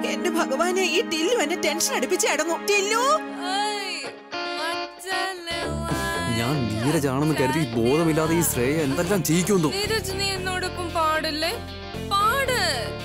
എന്റെ ഭഗവാനെ ഈ ടില്ലു എന്നെ ടെൻഷൻ അടുപ്പിച്ച് അടങ്ങും ടില്ലു ഞാൻ നീരജാണെന്ന് കരുതി ബോധമില്ലാതെ ഈ ശ്രേയ എന്തെല്ലാം ചെയ്യിക്കുന്നു നീരജ് നീ എന്നോടൊപ്പം പാടില്ലേ പാട്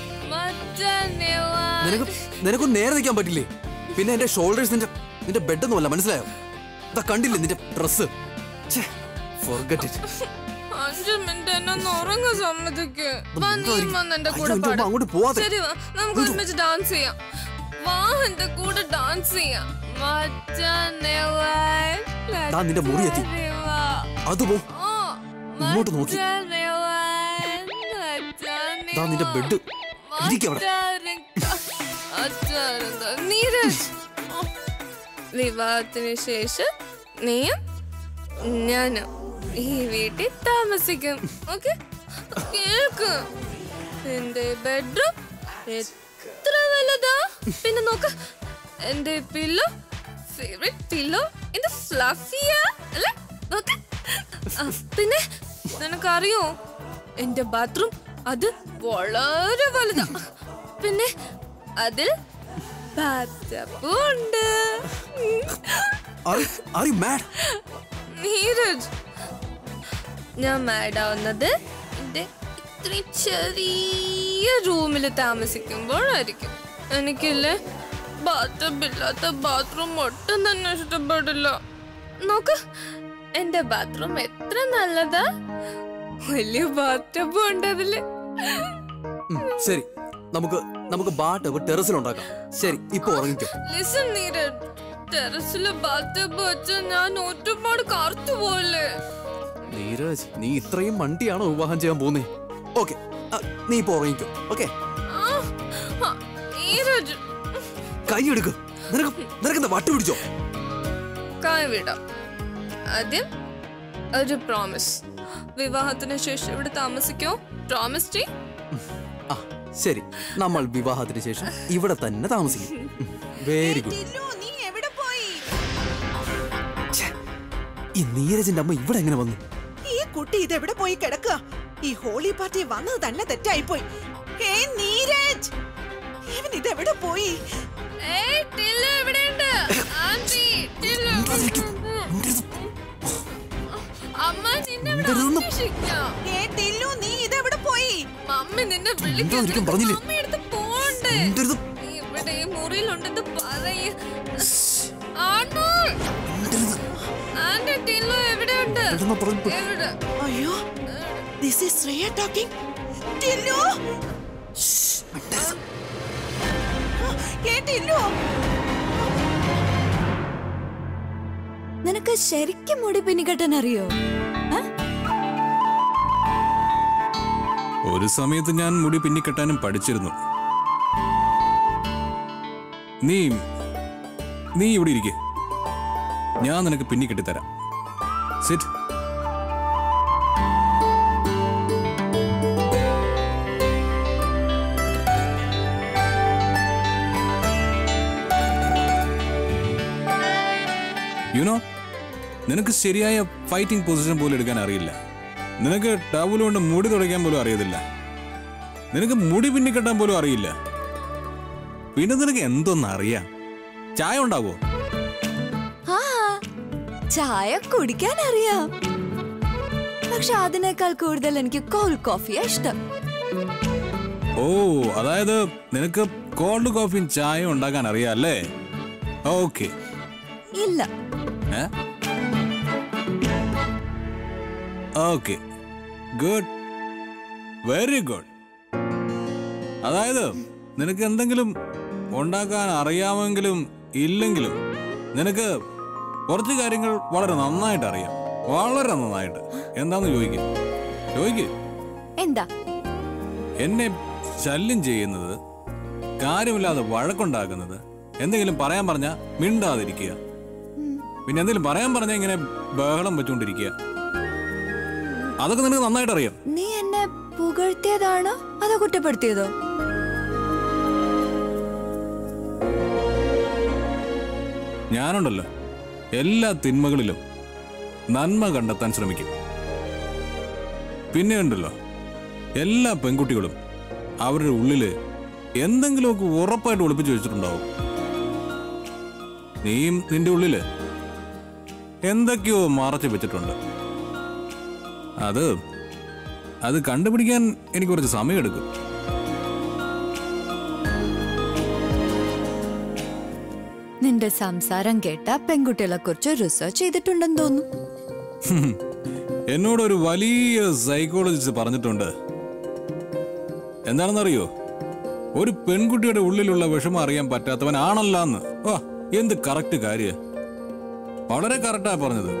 നിനക്ക് നിനക്കൊന്നും നേരെ നിൽക്കാൻ പറ്റില്ലേ പിന്നെ എന്റെ ഷോൾഡേഴ്സ് നിന്റെ നിന്റെ ബെഡൊന്നുമല്ല മനസ്സിലായോ ഇതാ കണ്ടില്ലേ നിന്റെ ഡ്രസ് ഫോർഗറ്റ് ഇറ്റ് അഞ്ചു മിനിറ്റ് എന്നെ ഒന്ന് ഉറങ്ങാൻ സമ്മതിക്ക് വാ നീ മിണ്ടാതിരിക്ക്. വന്ന് എന്റെ അയ്യോ, കൂടെ അയ്യോ, പാട് അങ്ങോട്ട് പോവാതെ. ശരി വാ നമുക്ക് ഒരുമിച്ച് ഡാൻസ് ചെയ്യാം വാ എന്റെ കൂടെ ഡാൻസ് ചെയ്യാം മച്ചാനെ വാ, ദാ നിന്റെ മുറി എത്തി. മച്ചാനെ വാ. അത് പോ ഓ, ഇങ്ങോട്ട് നോക്കി. മച്ചാനെ വാ, മച്ചാനെ ദാ നിന്റെ വാ. ബെഡ് ഇരിക്ക് അവിടെ. മച്ചാനെ ക- അച്ചാനെന്താ? നീരജ് ഓ. വിവാഹത്തിന് ശേഷം നീയും ഞാനും ഈ വീട്ടിൽ താമസിക്കും ഓക്കെ കേൾക്ക് എന്റെ ബെഡ്റൂം എത്ര വലുതാ പിന്നെ നോക്ക് എന്റെ പില്ലോ ഫേവറേറ്റ് പില്ലോ ഇത് ഫ്ലഫിയാ അല്ലേ നോക്ക് ആ, പിന്നെ നിനക്കറിയോ എന്റെ ബാത്റൂം അത് വളരെ വലുതാ പിന്നെ അതിൽ ബാത്തപ്പും ഉണ്ട് ആർ യു മാഡ് നീരജ് ഞാൻ മാഡാവുന്നത് എന്റെ ഇത്രയും ചെറിയ റൂമിൽ താമസിക്കുമ്പോഴായിരിക്കും എനിക്കില്ലേ ബാത്തബ് ഇല്ലാത്ത ബാത്റൂം ഒട്ടും തന്നെ ഇഷ്ടപ്പെടില്ല നോക്ക് എന്റെ ബാത്റൂം എത്ര നല്ലതാ വലിയ ബാത്തബും ഉണ്ട് അതില് ശരി നമുക്ക് നമുക്ക് ബാട്ട് ടെറസിൽ ഉണ്ടാക്കാം ശരി ഇപ്പൊ ഉറങ്ങിക്കോ ലിസൺ നീരജ് ടെറസില് ബാത്തബ് വെച്ചാൽ ഞാൻ ഒരുപാട് കറുത്തു പോലെ നീരജ് നീ ഇത്രയും വണ്ടിയാണോ വിവാഹം ചെയ്യാൻ പോകുന്നേ ഓക്കെ നീ ഇപ്പൊ ഉറങ്ങിക്കോ ഓക്കെ ആ, ആ, നീരജ് കൈ എടുക്ക് നിനക്ക് നിനക്കെന്താ വട്ട് പിടിച്ചോ കായ വിടാം ആദ്യം ഒരു പ്രോമിസ് വിവാഹത്തിന് ശേഷം ഇവിടെ താമസിക്കോ പ്രോമിസ് ചെയ് ആ ശരി നമ്മൾ വിവാഹത്തിന് ശേഷം ഇവിടെ തന്നെ താമസിക്കും വെരി ഗുഡ് ടില്ലു നീ എവിടെ പോയി ഈ നീരജിന്റെ അമ്മ ഇവിടെ എങ്ങനെ വന്നു ഈ കുട്ടി ഇതെവിടെ പോയി കിടക്കുക ഈ ഹോളി പാർട്ടി വന്നത് തന്നെ തെറ്റായിപ്പോയി ഹേ നീരജ് ഇവൻ ഇതെവിടെ പോയി ഏയ്, ടില്ലു എവിടെയുണ്ട്? ആന്റി, ടില്ലു. അമ്മ നിന്നെ ഇവിടെ മിണ്ടരുതെന്ന്. അന്വേഷിക്കാം. ഹേ ടില്ലു നീ ഇതെവിടെ പോയി മമ്മി നിന്നെ മിണ്ടാതിരിക്കാൻ വിളിക്കാൻ പറഞ്ഞില്ലേ? മമ്മി എടുത്ത് പോണ്ടേ മിണ്ടരുത്. നീ ഇവിടെ ഈ മുറിയിലുണ്ടെന്ന് പറയ ആണോ ആന്റി ടില്ലു എവിടെയുണ്ട് മിണ്ടരുതെന്ന് പറഞ്ഞു. എവിടെ അയ്യോ this is Shreya talking Tillu hey Tillu നിനക്ക് ശരിക്കും മുടി പിന്നിക്കെട്ടാൻ അറിയോ ആ? ഒരു സമയത്ത് ഞാൻ മുടി പിന്നിക്കെട്ടാനും പഠിച്ചിരുന്നു നീ നീ ഇവിടെ ഇരിക്കെ ഞാൻ നിനക്ക് പിന്നിക്കെട്ടി തരാം സിറ്റ് യുനോ നിനക്ക് ശരിയായ ഫൈറ്റിംഗ് പൊസിഷൻ പോലും എടുക്കാൻ അറിയില്ല നിനക്ക് ടവൽ കൊണ്ട് മുടി തുടയ്ക്കാൻ പോലും അറിയത്തില്ല നിനക്ക് മുടി പിന്നിക്കെട്ടാൻ പോലും അറിയില്ല പിന്നെ നിനക്ക് എന്തൊന്നറിയാം ചായ ഉണ്ടാവോ ആ ചായ കുടിക്കാൻ അറിയാം പക്ഷെ അതിനേക്കാൾ കൂടുതൽ എനിക്ക് കോൾഡ് കോഫിയാ ഇഷ്ടം ഓ അതായത് നിനക്ക് കോൾഡ് കോഫിയും ചായയും ഉണ്ടാക്കാൻ അറിയാം അല്ലേ ഓക്കെ ഇല്ല ഓക്കെ ഗുഡ് വെരി ഗുഡ് അതായത് നിനക്ക് എന്തെങ്കിലും ഉണ്ടാക്കാൻ അറിയാമെങ്കിലും ഇല്ലെങ്കിലും നിനക്ക് കുറച്ച് കാര്യങ്ങൾ വളരെ നന്നായിട്ട് അറിയാം വളരെ നന്നായിട്ട് എന്താന്ന് ചോദിക്കും ചോദിക്ക് എന്താ എന്നെ ശല്യം ചെയ്യുന്നത് കാര്യമില്ലാതെ വഴക്കുണ്ടാക്കുന്നത് എന്തെങ്കിലും പറയാൻ പറഞ്ഞാ മിണ്ടാതിരിക്കുക പിന്നെ എന്തെങ്കിലും പറയാൻ പറഞ്ഞാൽ ഇങ്ങനെ ബഹളം വെച്ചുകൊണ്ടിരിക്കുക അതൊക്കെ നിനക്ക് നന്നായിട്ട് അറിയാം നീ എന്നെ പുകഴ്ത്തിയതാണോ അതോ കുറ്റപ്പെടുത്തിയതോ ഞാനുണ്ടല്ലോ എല്ലാ തിന്മകളിലും നന്മ കണ്ടെത്താൻ ശ്രമിക്കും പിന്നെ ഉണ്ടല്ലോ എല്ലാ പെൺകുട്ടികളും അവരുടെ ഉള്ളില് എന്തെങ്കിലുമൊക്കെ ഉറപ്പായിട്ട് ഒളിപ്പിച്ചു വെച്ചിട്ടുണ്ടാവും നീയും നിന്റെ ഉള്ളില് എന്തൊക്കെയോ മറച്ചു വെച്ചിട്ടുണ്ട് അത് അത് കണ്ടുപിടിക്കാൻ എനിക്ക് കുറച്ച് സമയമെടുക്കും നിന്റെ സംസാരം കേട്ട പെൺകുട്ടികളെ കുറിച്ച് റിസർച്ച് ചെയ്തിട്ടുണ്ടെന്ന് തോന്നുന്നു എന്നോട് ഒരു വലിയ സൈക്കോളജിസ്റ്റ് പറഞ്ഞിട്ടുണ്ട് എന്താണെന്നറിയോ ഒരു പെൺകുട്ടിയുടെ ഉള്ളിലുള്ള വിഷമം അറിയാൻ പറ്റാത്തവൻ ആണല്ലാന്ന് വാ എന്ത് കറക്റ്റ് കാര്യ വളരെ കറക്റ്റാ പറഞ്ഞത്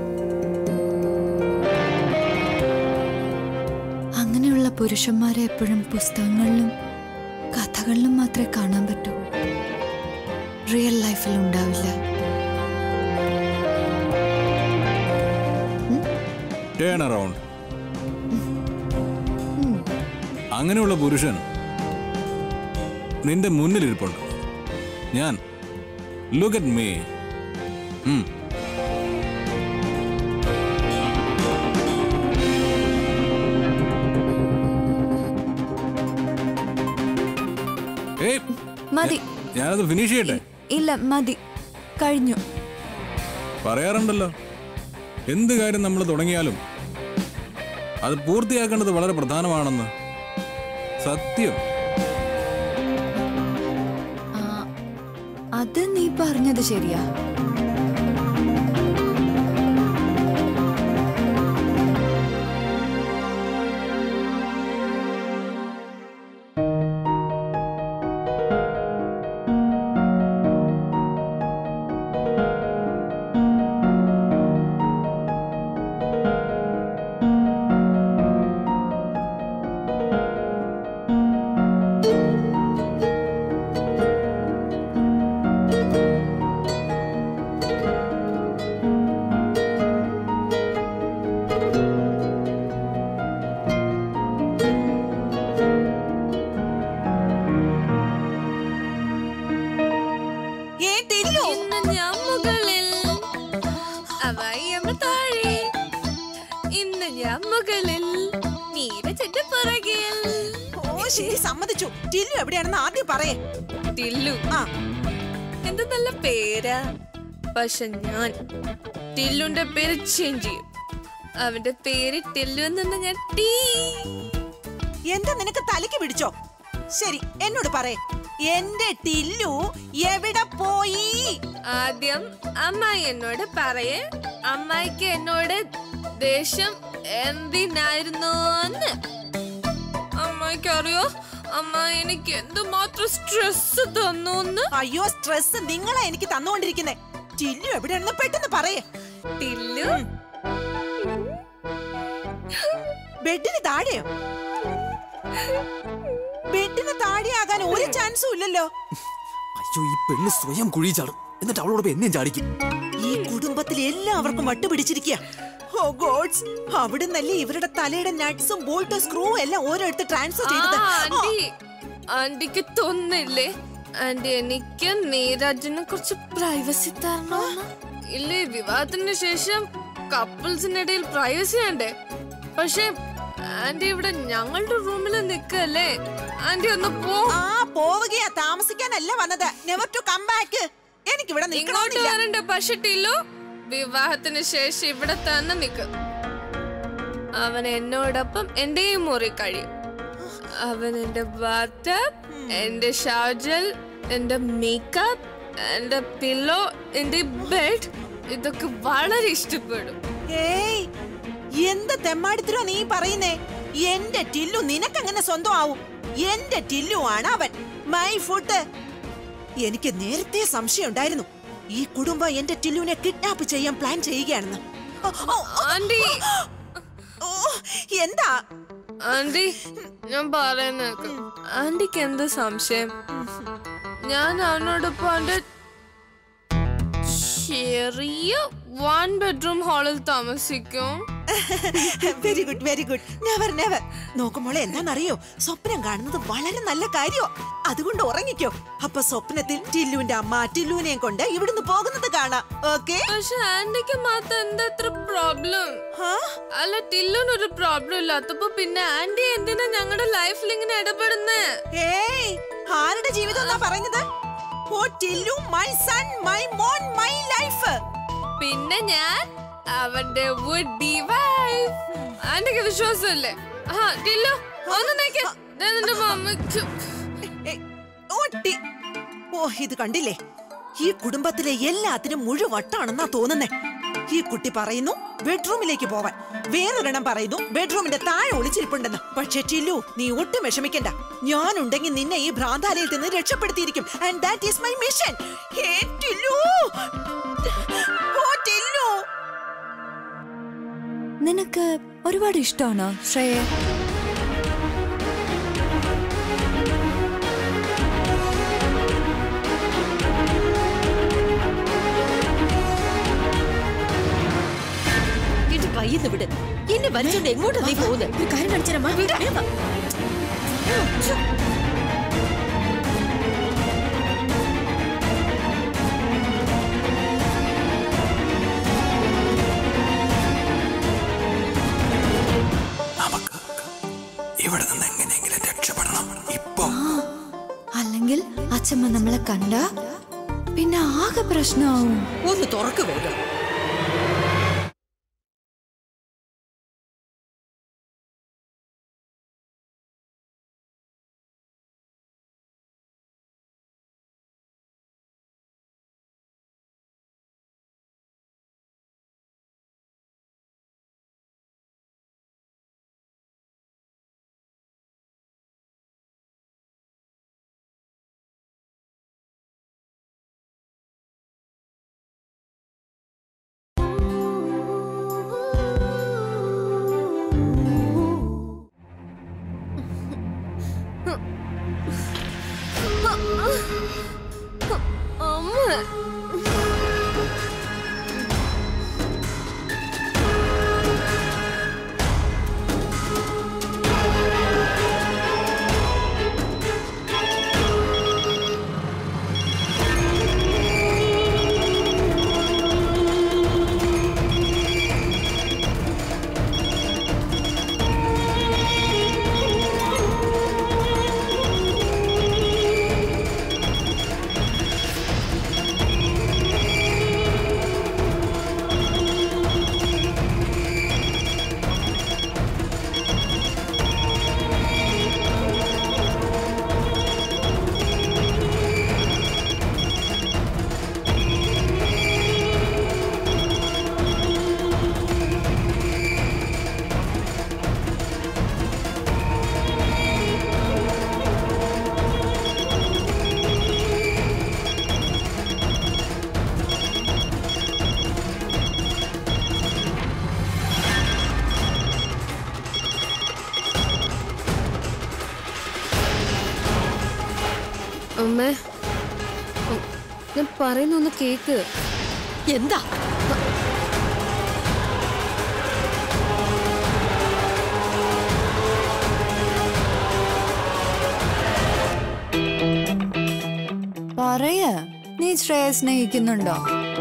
അങ്ങനെയുള്ള പുരുഷന്മാരെ എപ്പോഴും പുസ്തകങ്ങളിലും കഥകളിലും മാത്രമേ കാണാൻ പറ്റൂ റിയൽ ലൈഫിൽ ഉണ്ടാവില്ല ടേൺ അറൗണ്ട് അങ്ങനെയുള്ള പുരുഷൻ നിന്റെ മുന്നിലിരിപ്പുണ്ട് ഞാൻ ലുക്ക് അറ്റ് മീ ഏയ് മതി ഞാനത് ഫിനിഷ് ചെയ്യട്ടെ ഇല്ല മതി കഴിഞ്ഞു പറയാറുണ്ടല്ലോ എന്ത് കാര്യം നമ്മൾ തുടങ്ങിയാലും അത് പൂർത്തിയാക്കേണ്ടത് വളരെ പ്രധാനമാണെന്ന് സത്യം ആ, അത് നീ പറഞ്ഞത് ശരിയാ ഏ ടില്ലു ഇന്ന് ഞാൻ മുകളിൽ അവയമ്മ താഴെ ഇന്ന് ഞാൻ മുകളിൽ നീരജന്റെ പുറകിൽ ഓ ശരി സമ്മതിച്ചു ടില്ലു എവിടെയാണെന്ന് ആദ്യം പറയേ ടില്ലു ആ എന്ത് നല്ല പേരാ പക്ഷെ ഞാൻ ടില്ലുന്റെ പേര് ചേഞ്ച് ചെയ്യും അവന്റെ പേര് ടില്ലു എന്ന് ഞാൻ ടീ എന്താ നിനക്ക് തലയ്ക്ക് പിടിച്ചോ ശരി എന്നോട് പറയേ എന്റെ ടില്ലു എവിടെ പോയി ആദ്യം അമ്മായി എന്നോട് പറയേ അമ്മായിക്ക് എന്നോട് ദേഷ്യം എന്തിനായിരുന്നു എന്ന് അമ്മായിക്ക് അറിയോ അമ്മായി എനിക്ക് എന്തുമാത്രം സ്ട്രെസ് തന്നു എന്ന് അയ്യോ സ്ട്രെസ് നിങ്ങളാ എനിക്ക് തന്നുകൊണ്ടിരിക്കുന്നേ ടില്ലു എവിടെയാണെന്ന് പെട്ടെന്ന് പറയേ ടില്ലു ബെഡിന് താഴെയോ ബെഡിന് താഴെയാകാൻ ഒരു ചാൻസും ഇല്ലല്ലോ അയ്യോ ഈ പെണ്ണ് സ്വയം കുഴി ചാടും എന്നിട്ട് അവളോടൊപ്പം എന്നെയും ചാടിക്കും ഈ കുടുംബത്തിൽ എല്ലാവർക്കും വട്ടുപിടിച്ചിരിക്കുക ഓ ഗോഡ്സ് അവിടുന്നല്ലേ ഇവരുടെ തലയുടെ നട്ട്സും ബോൾട്ടും സ്ക്രൂവും എല്ലാം ഓരോരുത്തർ ട്രാൻസ്ഫർ ആ ചെയ്തത് ആന്റി ആന്റിക്ക് തോന്നില്ലേ ആന്റി എനിക്ക് നീരജിനെ കുറച്ച് പ്രൈവസി തരണമെന്ന് ഇല്ലേ വിവാഹത്തിന് ശേഷം കപ്പിൾസിനിടയിൽ പ്രൈവസി വേണ്ടേ പക്ഷെ ആന്റി ഇവിടെ ഞങ്ങളുടെ റൂമിൽ നിക്കല്ലേ ആന്റി ഒന്ന് പോ ആ പോവുകയാ താമസിക്കാനല്ല വന്നത് നെവർ ടു കം ബാക്ക് എനിക്കിവിടെ ഇങ്ങോട്ട് നിൽക്കണമെന്നില്ല വരണ്ട പക്ഷെ ടില്ലു വിവാഹത്തിന് ശേഷം ഇവിടെ തന്നെ നിക്ക് അവൻ എന്നോടൊപ്പം എന്റെയും മുറി കഴിയും അവൻ എന്റെ ബാത്തബ് എന്റെ ഷാജൽ എന്റെ മേക്കപ്പ് എന്റെ പില്ലോ എന്റെ ബെഡ് ഇതൊക്കെ വളരെ ഇഷ്ടപ്പെടും ഏയ് എന്ത് തെമ്മാടിത്തരോ നീ പറയുന്നേ എന്റെ ടില്ലു നിനക്കങ്ങനെ സ്വന്തം ആവും എന്റെ ടില്ലു ആണ് അവൻ മൈ ഫുഡ് എനിക്ക് നേരത്തെ സംശയം ഉണ്ടായിരുന്നു ഈ കുടുംബം എന്റെ ടില്ലുവിനെ കിഡ്നാപ്പ് ചെയ്യാൻ പ്ലാൻ ചെയ്യുകയാണെന്ന് ഓ, ഓ, ഓ, ആന്റി ഓ, എന്താ ആന്റി ഞാൻ പറയുന്നേക്ക് ആന്റിക്ക് എന്ത് സംശയം ഞാൻ അവനോടൊപ്പം അവന്റെ ചെറിയ വൺ ബെഡ്റൂം ഹാളിൽ താമസിക്കും very good very good never never നോക്കുമ്പോൾ എന്താണെന്നറിയോ സ്വപ്നം കാണുന്നത് വളരെ നല്ല കാര്യോ അതുകൊണ്ട് ഉറങ്ങിക്കോ അപ്പൊ സ്വപ്നത്തിൽ ടില്ലുവിന്റെ അമ്മ ടില്ലുവിനെയും കൊണ്ട് ഇവിടുന്ന് പോകുന്നത് കാണാം ഓക്കെ പക്ഷെ ആന്റിക്ക് മാത്രം എന്താ ഇത്ര പ്രോബ്ലം അല്ല ടില്ലുനൊരു പ്രോബ്ലം ഇല്ലാത്തപ്പോ പിന്നെ ആന്റി എന്തിനാ ഞങ്ങളുടെ ലൈഫിൽ ഇങ്ങനെ ഇടപെടുന്നേ ഏയ് ആരുടെ ജീവിതം എന്നാ പറയുന്നത് oh Tillu my son my മോൻ മൈ ലൈഫ് പിന്നെ ഞാൻ അവന്റെ വുഡി വൈഫ് ആന്റിക്ക് വിശ്വാസമല്ലേ ആ ടില്ലോ ഒന്ന് നിക്ക്. ദേ നിന്റെ മമ്മിക്ക് ഓ ടി ഓ ഇത് കണ്ടില്ലേ ഈ കുടുംബത്തിലെ എല്ലാത്തിനും മുഴുവട്ടാണെന്നാ തോന്നുന്നേ ഈ കുട്ടി പറയുന്നു ബെഡ്റൂമിലേക്ക് പോവാൻ വേറൊരെണ്ണം പറയുന്നു ബെഡ്റൂമിന്റെ താഴെ ഒളിച്ചിരിപ്പുണ്ടെന്ന് പക്ഷേ ടില്ലു നീ ഒട്ടും വിഷമിക്കണ്ട ഞാനുണ്ടെങ്കിൽ നിന്നെ ഈ ഭ്രാന്താലയത്തിൽ നിന്ന് രക്ഷപ്പെടുത്തിയിരിക്കും and that is my mission hey Tillu oh Tillu നിനക്ക് ഒരുപാട് ഇഷ്ടമാണോ ശ്രേയ എന്റെ കയ്യിൽ വിട് എന്നെ വലിച്ചോണ്ട് എങ്ങോട്ടാ നീ പോകുന്നത് ഒരു കാര്യം കാണിച്ചാ നമുക്ക് ഇവിടെ നിന്ന് എങ്ങനെയെങ്കിലും രക്ഷപ്പെടണം ഇപ്പൊ അല്ലെങ്കിൽ അച്ഛമ്മ നമ്മളെ കണ്ട പിന്നെ ആകെ പ്രശ്നമാവും ഒന്ന് തുറക്ക് വേഗം അമ്മ അമ്മേ ഉം, ഞാൻ പറയുന്ന ഒന്ന് കേക്ക് എന്താ പറയ നീ ശ്രേയ സ്നേഹിക്കുന്നുണ്ടോ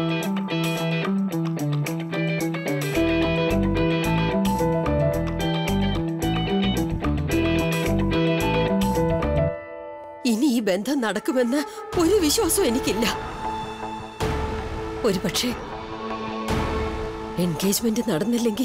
ഇനി ഈ ബന്ധം നടക്കുമെന്ന് ഒരു വിശ്വാസവും എനിക്കില്ല ഒരു പക്ഷേ എൻഗേജ്മെന്റ് നടന്നില്ലെങ്കിൽ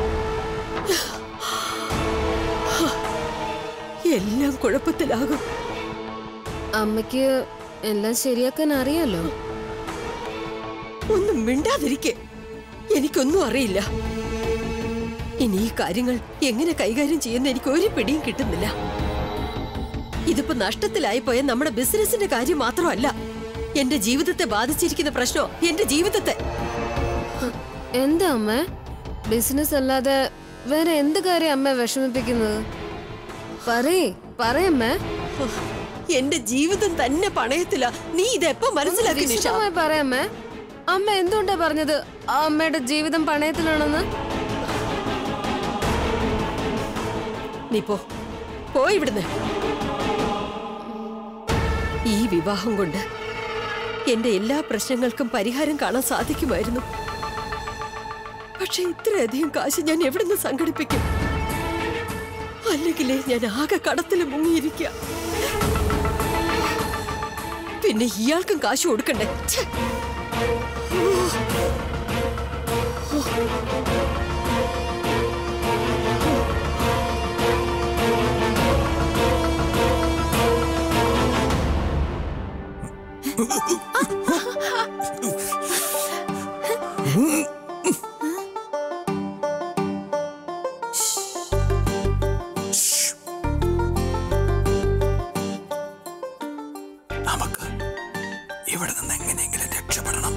എല്ലാം കുഴപ്പത്തിലാകും അമ്മയ്ക്ക് എല്ലാം ശരിയാക്കാൻ അറിയാലോ ഒന്നും മിണ്ടാതിരിക്കെ എനിക്കൊന്നും അറിയില്ല ഇനി ഈ കാര്യങ്ങൾ എങ്ങനെ കൈകാര്യം ചെയ്യുന്ന എനിക്ക് ഒരു പിടിയും കിട്ടുന്നില്ല ഇതിപ്പോ നഷ്ടത്തിലായി പോയ നമ്മുടെ ബിസിനസിന്റെ കാര്യം മാത്രമല്ല എന്റെ ജീവിതത്തെ ബാധിച്ചിരിക്കുന്ന പ്രശ്നോ എന്റെ ജീവിതത്തെ എന്താ അമ്മ ബിസിനസ് അല്ലാതെ വേറെ എന്ത് കാര്യം അമ്മ വിഷമിപ്പിക്കുന്നത് പറയേ പറയമ്മേ എന്റെ ജീവിതം തന്നെ പണയത്തില നീ ഇതെപ്പോ മനസ്സിലാക്കി നിഷ വിശദമായി പറയാമേ അമ്മ എന്തുകൊണ്ടാ പറഞ്ഞത് ആ അമ്മയുടെ ജീവിതം പണയത്തിലാണെന്ന് നീ പോ പോയി ഇവിടുന്ന് ഈ വിവാഹം കൊണ്ട് എന്റെ എല്ലാ പ്രശ്നങ്ങൾക്കും പരിഹാരം കാണാൻ സാധിക്കുമായിരുന്നു പക്ഷെ ഇത്രയധികം കാശ് ഞാൻ എവിടുന്ന് സംഘടിപ്പിക്കും അല്ലെങ്കിലേ ഞാൻ ആകെ കടത്തിൽ മുങ്ങിയിരിക്കുക പിന്നെ ഇയാൾക്കും കാശ് കൊടുക്കണ്ടേ ഛെ. നമുക്ക് ഇവിടെ നിന്ന് എങ്ങനെയെങ്കിലും രക്ഷപ്പെടണം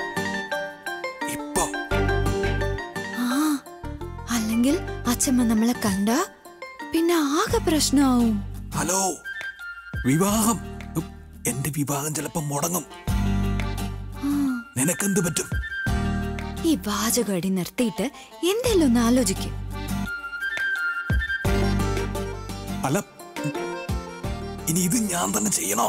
ഇപ്പോ ആ അല്ലെങ്കിൽ അച്ഛമ്മ നമ്മളെ കണ്ട പിന്നെ ആകെ പ്രശ്നമാവും ഹലോ വിവാഹം ഉം, എന്റെ വിവാഹം ചിലപ്പോ മുടങ്ങും നിനക്കെന്ത് പറ്റും ഈ വാചകടി നിർത്തിയിട്ട് എന്തെങ്കിലും ഒന്ന് ആലോചിക്കും അല്ല ഉം, ഇനി ഇത് ഞാൻ തന്നെ ചെയ്യണോ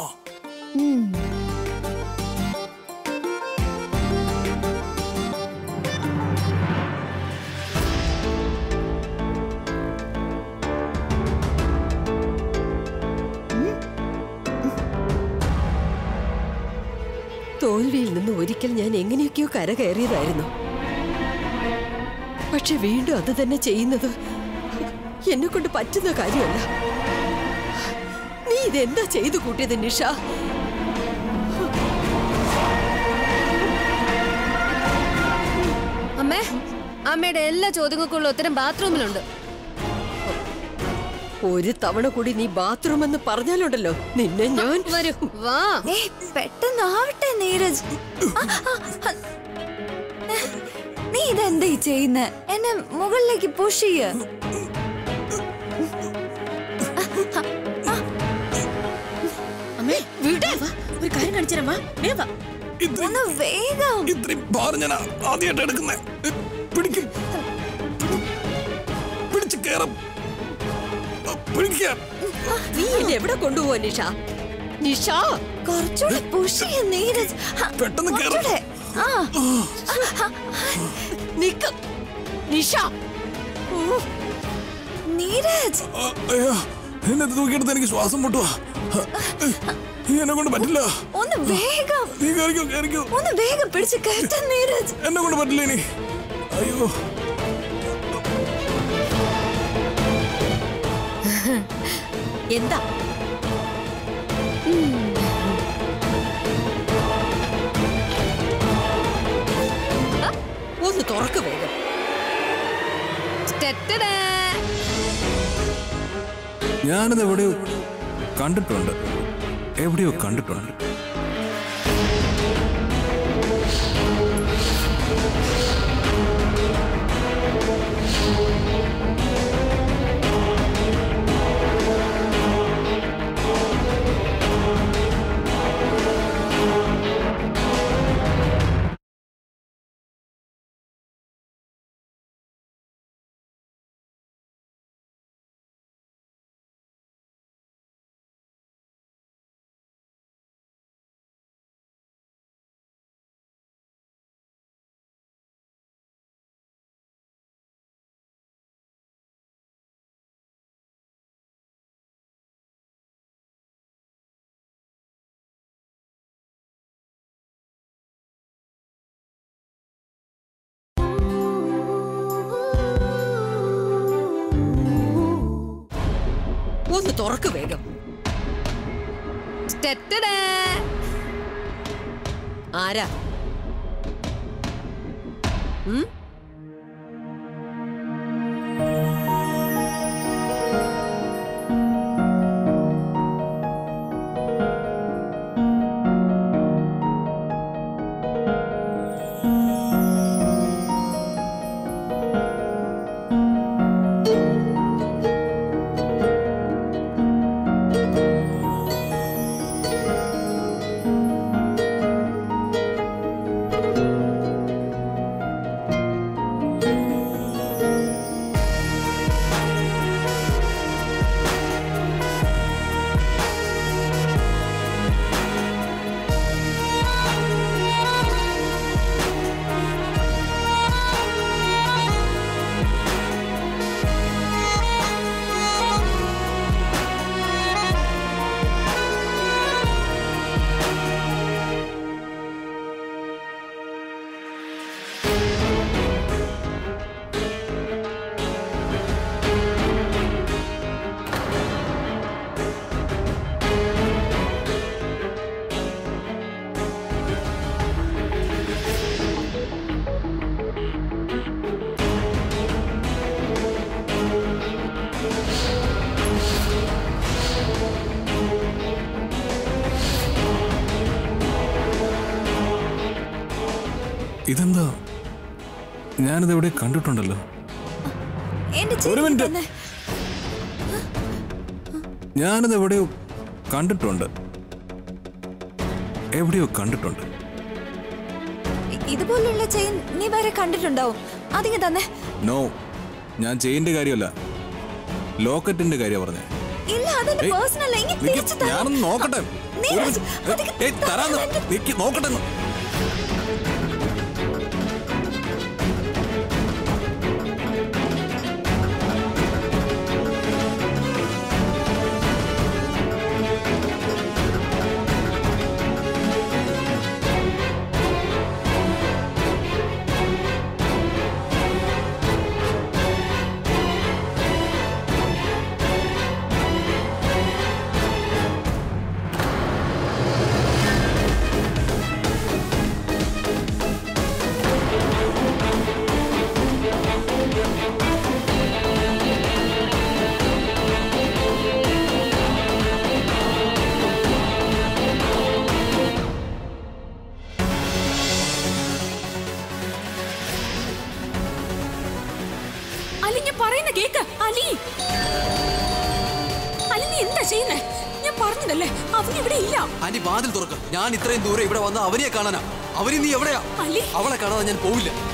തോൽവിയിൽ നിന്ന് ഒരിക്കൽ ഞാൻ എങ്ങനെയൊക്കെയോ കരകയറിയതായിരുന്നു പക്ഷെ വീണ്ടും അത് തന്നെ ചെയ്യുന്നത് എന്നെ കൊണ്ട് പറ്റുന്ന കാര്യമല്ല നീ ഇതെന്താ ചെയ്തു കൂട്ടിയത് നിഷ അമ്മേ അമ്മയുടെ എല്ലാ ചോദ്യങ്ങൾക്കുള്ള ഉത്തരം ബാത്റൂമിലുണ്ട് ഒരു തവണ കൂടി നീ ബാത്റൂം എന്ന് പറഞ്ഞാലുണ്ടല്ലോ നിന്നെ ഞാൻ വരൂ വാ ഏ പെട്ടെന്നാവട്ടെ നീരജ് ആ, ആ, ആ. നീ ഇതെന്താ ഈ ചെയ്യുന്ന എന്നെ മുകളിലേക്ക് പുഷ് ചെയ്യ അമ്മേ വീടേ വാ ഒരു കാര്യം കാണിച്ചുതരാം വാ വേ വാ ഒന്ന് വേഗം ഇത്രയും ഭാരം ഞാൻ ആദ്യമായിട്ട് എടുക്കുന്നേ പിടിക്കും പിടിച്ച് കേറും പിടിക്കാം നീ എന്നെ എവിടെ കൊണ്ടുപോവാ നിഷ നിഷ കുറച്ചുകൂടെ പുഷ് ചെയ്യ നീരജ് ആ, പെട്ടെന്ന് കേറ്. കുറച്ചുകൂടെ. ആ നിക്ക് നിഷ ഓ, നീരജ് ആ, അയ്യോ എന്നെ തൂക്കിയെടുത്ത് എനിക്ക് ശ്വാസം മുട്ടുവാ നീ എന്നെ കൊണ്ട് പറ്റില്ല ഒന്ന് വേഗം നീ കയറിക്കോ കയറിക്കോ ഒന്ന് വേഗം പിടിച്ച് കയറ്റ നീരജ് എന്നെ കൊണ്ട് പറ്റില്ല ഇനി അയ്യോ എന്താ ഒന്ന് തുറക്ക് വേഗം ടെറ്റടാ. ഞാനിത് എവിടെയോ കണ്ടിട്ടുണ്ട് എവിടെയോ കണ്ടിട്ടുണ്ട് ഒന്ന് തുറക്ക് വേഗം ടെറ്റടാ. ആരാ ഉം? ഇതെന്താ ഞാനിത് എവിടെ കണ്ടിട്ടുണ്ടല്ലോ എന്റെ ഒരു ചെവി മിനിറ്റ്. തന്നെ. ഞാനിത് എവിടെയോ കണ്ടിട്ടുണ്ട് എവിടെയോ കണ്ടിട്ടുണ്ട് ഇ- ഇതുപോലുള്ള ചെയിൻ നീ വേറെ കണ്ടിട്ടുണ്ടാവും അതിങ്ങ് തന്നെ നോ ഞാൻ ചെയിന്റെ കാര്യമല്ല ലോക്കറ്റിന്റെ കാര്യം പറഞ്ഞേ ഇല്ല അതെന്റെ ഏയ്, പേഴ്സണൽ ഇങ്ങ് നിക്ക്, തിരിച്ചു തരാം. ഞാനൊന്ന് നോക്കട്ടെ നീ ഒരു രാജ്, മിനിറ്റ്. അതൊക്കെ ഏയ്, തരാന്ന് തരാൻ നിക്ക്, നോക്കട്ടെ ഒന്ന്. അലി ഞാൻ പറയുന്ന കേക്ക് അലി അലി നീ എന്താ ചെയ്യുന്നേ ഞാൻ പറഞ്ഞതല്ലേ അവൻ ഇവിടെ ഇല്ല ആന്റി വാതിൽ തുറക്ക ഞാൻ ഇത്രയും ദൂരെ ഇവിടെ വന്ന അവനെ കാണാനാ അവന് നീ എവിടെയാ അലി. അവളെ കാണാതെ ഞാൻ പോവില്ല